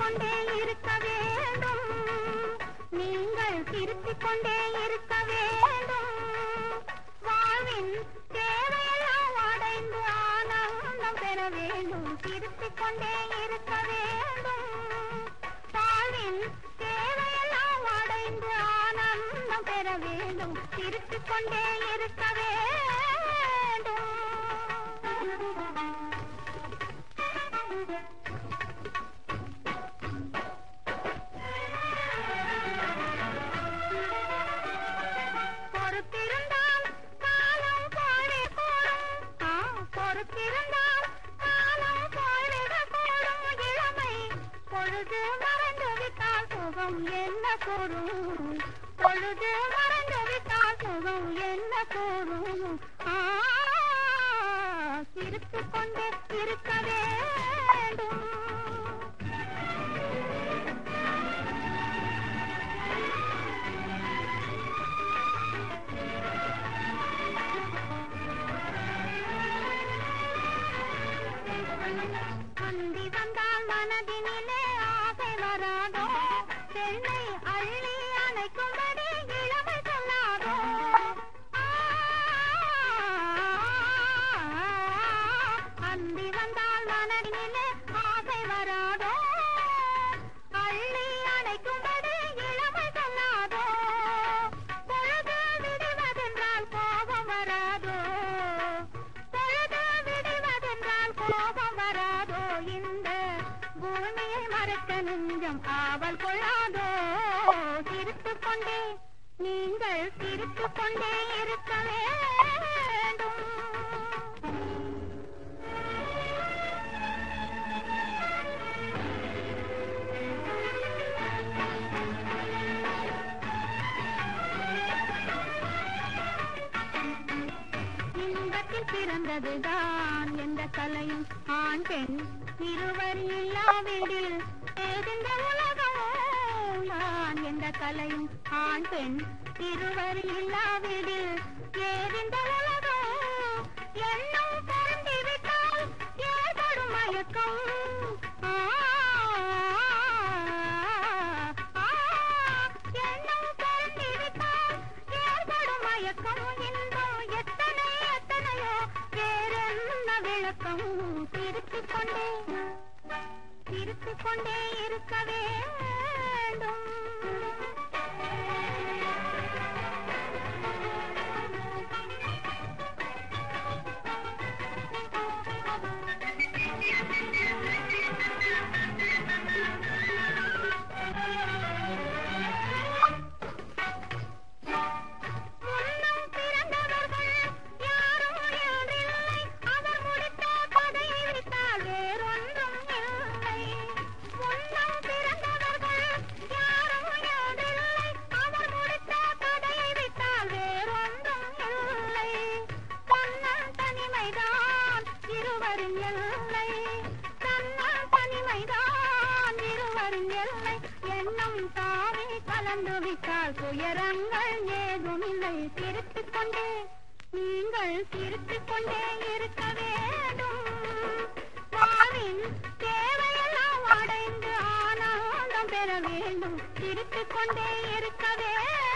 கொண்டே இருக்க வேண்டும் நீங்கள் சிரித்துக் கொண்டே இருக்க வேண்டும் வாழ்வின் தேவையெல்லாம் அடைந்து ஆனந்தம் பெற வேண்டும் சிரித்துக் கொண்டே இருக்க வேண்டும் வாழ்வின் தேவையெல்லாம் அடைந்து ஆனந்தம் பெற வேண்டும் சிரித்துக் கொண்டே இருக்க வேண்டும் பொறுத்திருந்தால் காலம் போலே போடும் ஆ, பொறுத்திருந்தால் காலம் போலிட கூடும் இளமை பொழுது மறந்து விட்டால் சுகம் என்ன கூறும் பொழுது மறந்து விட்டால் சுகம் என்ன கூறும் ஆ, சிரித்துக் கொண்டே இருக்க வேண்டும் அந்தி வந்தால் மனதினிலே ஆசை வராதோ பெண்ணை அள்ளி அணைக்கும்படி இளமை சொல்லாதோ ஆ, அந்தி வந்தால் மனதினிலே ஆசை வராதோ அள்ளி அணைக்கும்படி இளமை சொல்லாதோ பொழுது விடுவதென்றால் கோபம் வராதோ பொழுது விடுவதென்றால் கோபம் வராதோ இந்த பூமியை மறக்க நெஞ்சம் ஆவல் கொள்ளாதோ சிரித்துக் கொண்டே நீங்கள் சிரித்துக் கொண்டே இருக்க வேண்டும் இன்பத்தில் பிறந்ததுதான் எந்த கலையும் ஆண் பெண் இருவர் இல்லாவிடில் ஏதெந்த உலகமோ நான் எந்த கலையும் ஆண் பெண் இருவர் இல்லாவிடில் ஏதெந்த உலகமோ எண்ணம் பறந்துவிட்டால் ஏற்படும் மயக்கம் ஆ, ஆ, எண்ணம் பறந்துவிட்டால் ஏற்படும் மயக்கம் இன்பம் எத்தனை எத்தனையோ வேறென்ன விளக்கம் சிரித்துக் கொண்டே சிரித்துக் கொண்டே இருக்க வேண்டும் முன்னம் பிறந்தவர்கள் யாரும் எழுதில்லை அவர் முடித்த கதையை விட்டால் வேறொன்றும் இல்லை முன்னம் பிறந்தவர்கள் யாரும் எழுதில்லை அவர் முடித்த கதையை விட்டால் வேறொன்றும் இல்லை தன்னல் தனிமைதான் இருவரின் எல்லை தன்னல் தனிமைதான் இருவரின் எல்லை எண்ணம் தாவி கலந்து விட்டால் துயரங்கள் ஏதுமில்லை சிரித்துக் கொண்டே நீங்கள் சிரித்துக் கொண்டே இருக்க வேண்டும் வாழ்வின் தேவையெல்லாம் அடைந்து ஆனந்தம் பெற வேண்டும் சிரித்துக் கொண்டே இருக்க வேண்டும்